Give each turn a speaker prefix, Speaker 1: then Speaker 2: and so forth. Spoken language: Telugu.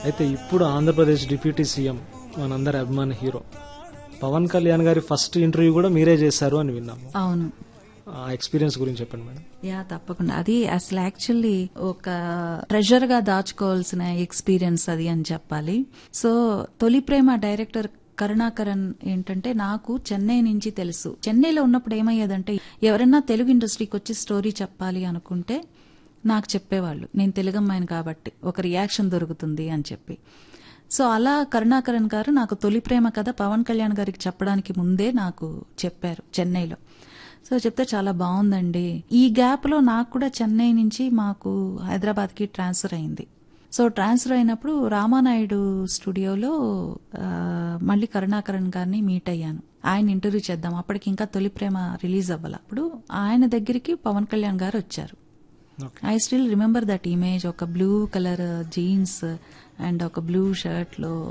Speaker 1: అయితే ఇప్పుడు ఆంధ్రప్రదేశ్ డిప్యూటీ సీఎం మనందరి అభిమాన హీరో పవన్ కళ్యాణ్ గారి ఫస్ట్ ఇంటర్వ్యూ కూడా మీరే చేశారు అని విన్నాము
Speaker 2: అవును
Speaker 1: ఆ ఎక్స్పీరియన్స్ గురించి చెప్పండి మేడం
Speaker 2: యా తప్పకుండా అది అసలు యాక్చువల్లీ ఒక ట్రెజర్ గా దాచుకోవాల్సిన ఎక్స్పీరియన్స్ అది అని చెప్పాలి సో తొలి ప్రేమ డైరెక్టర్ కరుణాకరన్ ఏంటంటే నాకు చెన్నై నుంచి తెలుసు చెన్నైలో ఉన్నప్పుడు ఏమయ్యేదంటే ఎవరైనా తెలుగు ఇండస్ట్రీకి వచ్చి స్టోరీ చెప్పాలి అనుకుంటే నాకు చెప్పేవాళ్ళు నేను తెలుగు అమ్మాయిని కాబట్టి ఒక రియాక్షన్ దొరుకుతుంది అని చెప్పి సో అలా కరుణాకరన్ గారు నాకు తొలి ప్రేమ కథ పవన్ కళ్యాణ్ గారికి చెప్పడానికి ముందే నాకు చెప్పారు చెన్నైలో సో చెప్తే చాలా బాగుందండి ఈ గ్యాప్ లో నాకు కూడా చెన్నై నుంచి మాకు హైదరాబాద్ కి ట్రాన్స్ఫర్ అయింది సో ట్రాన్స్ఫర్ అయినప్పుడు రామానాయుడు స్టూడియోలో ఆ, మళ్ళీ కరుణాకరన్ గారిని మీట్ అయ్యాను ఆయన ఇంటర్వ్యూ చేద్దాం అప్పటికి ఇంకా తొలి ప్రేమ రిలీజ్ అవ్వాల అప్పుడు ఆయన దగ్గరికి పవన్ కళ్యాణ్ గారు వచ్చారు I still remember that image ఒక బ్లూ కలర్ జీన్స్ అండ్ ఒక బ్లూ షర్ట్ లో